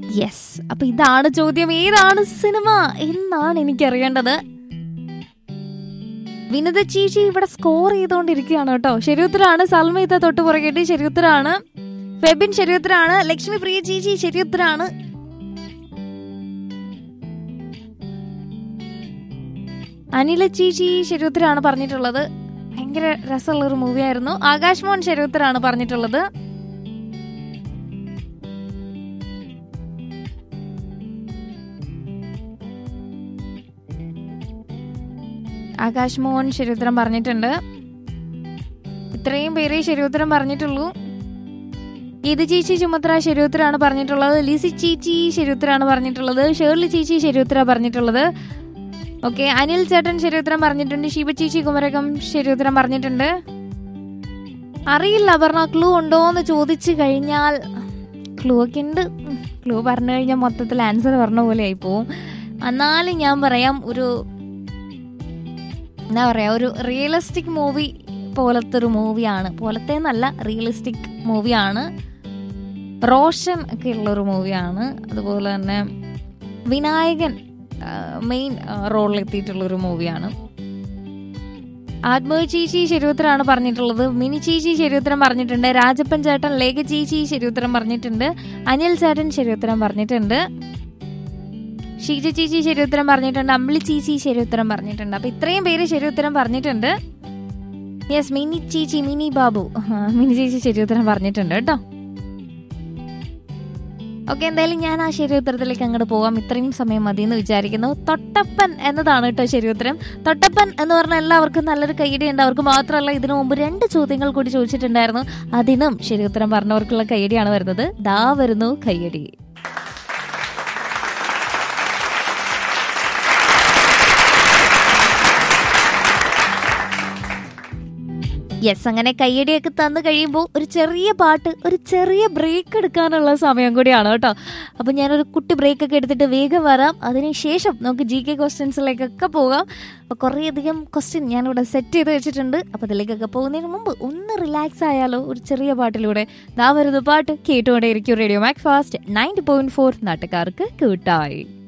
yes അപ്പൊ ഇതാണ് ചോദ്യം ഏതാണ് സിനിമ എന്നാണ് എനിക്കറിയേണ്ടത് വിനത ചീച്ചി ഇവിടെ സ്കോർ ചെയ്തുകൊണ്ടിരിക്കുകയാണ് കേട്ടോ ശരിയുത്തരാണ് സൽമീത തൊട്ട് പുറകേട്ട് ശരിയുത്തരാണ് ഫെബിൻ ശരിയുത്തരാണ് ലക്ഷ്മി പ്രിയ ചീച്ചി ശരിയുത്തരാണ് അനില ചീച്ചി ശരിയുത്തരാണ് പറഞ്ഞിട്ടുള്ളത് ഭയങ്കര രസമുള്ള ഒരു മൂവി ആയിരുന്നു ആകാശ് മോഹൻ ശരിയുത്തരാണ് പറഞ്ഞിട്ടുള്ളത് ആകാശ് മോഹൻ ശരിയുത്തരം പറഞ്ഞിട്ടുണ്ട് ഇത്രയും പേരെ ശരിയുത്തരം പറഞ്ഞിട്ടുള്ളൂ ഇത് ചേച്ചി ചുമത്ര ശരിയുത്തരാണ് പറഞ്ഞിട്ടുള്ളത് ലിസി ചേച്ചി ശരിയുത്തരാണ് പറഞ്ഞിട്ടുള്ളത് ഷേർലി ചേച്ചി ശരിയുത്തര പറഞ്ഞിട്ടുള്ളത് ഓക്കെ അനിൽ ചേട്ടൻ ശരിയുത്തരം പറഞ്ഞിട്ടുണ്ട് ശിവ ചേച്ചി കുമരകം ശരിയുത്തരം പറഞ്ഞിട്ടുണ്ട് അറിയില്ല പറഞ്ഞ ക്ലൂ ഉണ്ടോ എന്ന് ചോദിച്ചു കഴിഞ്ഞാൽ ക്ലൂ ഒക്കെ ഉണ്ട് ക്ലൂ പറഞ്ഞു കഴിഞ്ഞാൽ മൊത്തത്തിൽ ആൻസർ പറഞ്ഞ പോലെ ആയി പോവും എന്നാലും ഞാൻ പറയാം ഒരു എന്താ പറയാ ഒരു റിയലിസ്റ്റിക് മൂവി പോലത്തെ ഒരു മൂവിയാണ് പോലത്തെ എന്നല്ല റിയലിസ്റ്റിക് മൂവിയാണ് റോഷൻ ഒക്കെ ഉള്ള ഒരു മൂവിയാണ് അതുപോലെ തന്നെ വിനായകൻ മെയിൻ റോളിൽ എത്തിയിട്ടുള്ള ഒരു മൂവിയാണ് ആത്മീയ ചേച്ചി ശരിയുത്തരാണ് പറഞ്ഞിട്ടുള്ളത് മിനി ചേച്ചി ശരിയുത്തരം പറഞ്ഞിട്ടുണ്ട് രാജപ്പൻ ചേട്ടൻ ലേഖ ചേച്ചി ശരിയുത്തരം പറഞ്ഞിട്ടുണ്ട് അനിൽ ചേട്ടൻ ശരിയുത്തരം പറഞ്ഞിട്ടുണ്ട് ഷീജ ചേച്ചി ശരിയുത്തരം പറഞ്ഞിട്ടുണ്ട് അമ്പിളി ചേച്ചി ശരിയുത്തരം പറഞ്ഞിട്ടുണ്ട് അപ്പൊ ഇത്രയും പേര് ശരിയുത്തരം പറഞ്ഞിട്ടുണ്ട് യെസ് മിനി ചേച്ചി മിനി ബാബു ആ, മിനി ചേച്ചി ശരിയുത്തരം പറഞ്ഞിട്ടുണ്ട് കേട്ടോ ഓക്കെ എന്തായാലും ഞാൻ ആ ശരി ഉത്തരത്തിലേക്ക് അങ്ങോട്ട് പോകാം ഇത്രയും സമയം മതി എന്ന് വിചാരിക്കുന്നു തൊട്ടപ്പൻ എന്നതാണ് കേട്ടോ ശരി ഉത്തരം തൊട്ടപ്പൻ എന്ന് പറഞ്ഞാൽ എല്ലാവർക്കും നല്ലൊരു കൈയടി ഉണ്ട് അവർക്ക് മാത്രമല്ല ഇതിനു മുമ്പ് രണ്ട് ചോദ്യങ്ങൾ കൂടി ചോദിച്ചിട്ടുണ്ടായിരുന്നു അതിനും ശരി ഉത്തരം പറഞ്ഞവർക്കുള്ള കൈയടിയാണ് വരുന്നത് ദാ വരുന്നു കൈയടി യെസ് അങ്ങനെ കയ്യടിയൊക്കെ തന്നു കഴിയുമ്പോൾ ഒരു ചെറിയ പാട്ട് ഒരു ചെറിയ ബ്രേക്ക് എടുക്കാനുള്ള സമയം കൂടിയാണ് കേട്ടോ അപ്പം ഞാനൊരു കുട്ടി ബ്രേക്ക് ഒക്കെ എടുത്തിട്ട് വേഗം വരാം അതിനുശേഷം നമുക്ക് ജി കെ ക്വസ്റ്റ്യൻസിലേക്കൊക്കെ പോകാം അപ്പോൾ കുറേയധികം ക്വസ്റ്റ്യൻ ഞാനിവിടെ സെറ്റ് ചെയ്ത് വെച്ചിട്ടുണ്ട് അപ്പോൾ അതിലേക്കൊക്കെ പോകുന്നതിന് മുമ്പ് ഒന്ന് റിലാക്സ് ആയാലോ ഒരു ചെറിയ പാട്ടിലൂടെ ദാ വരുന്ന പാട്ട് കേട്ടുകൊണ്ടേയിരിക്കും radio Mac fast ninety point four നാട്ടുകാർക്ക് കൂട്ടായി